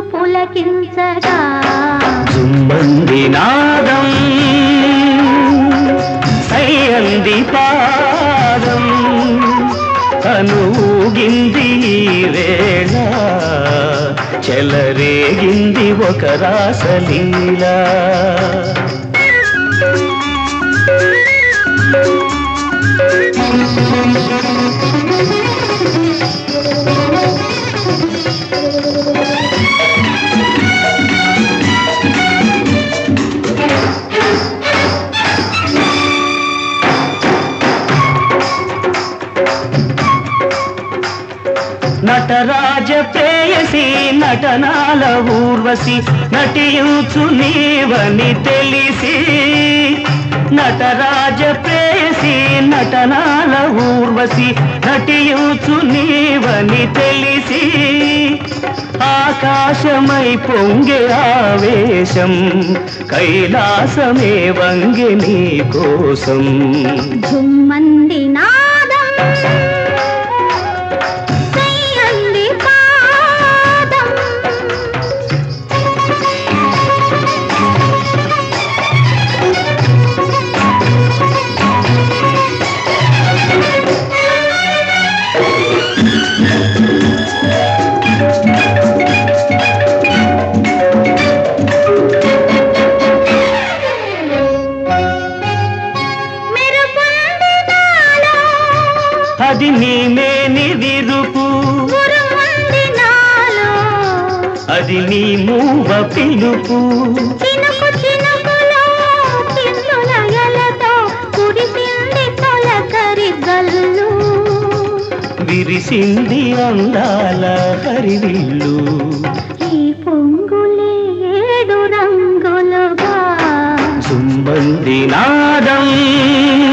పులకించగా జుమ్మంది నాదం సయ్యంది పాదం అనూగింది ఈ వేళ చెలరేగింది ఒక రాసలీలా నటరాజ ప్రేయసి నటనాల ఊర్వశి నటించు నీవని తెలిసి నటరాజ ప్రేయసి నటనాల ఊర్వశి నటించు నీవని తెలిసి ఆకాశమై పొంగే ఆవేశం కైలాసమే వంగి నీ కోసం ఝుమ్మంది నాదం సయ్యంది పాదం మెరుపుంది నాలో అది నీ మేని విరుపు ఉరుముంది నాలో అది నీ మూవ పిలుపు చినుకు చినుకులో చిన్నుల ఎలతో కుడిసింది తొలకరి గల్లు విరిసింది అందాల హరివిల్లు ఈ పొంగులే ఏడు రంగులుగా సుమ్మంది నాదం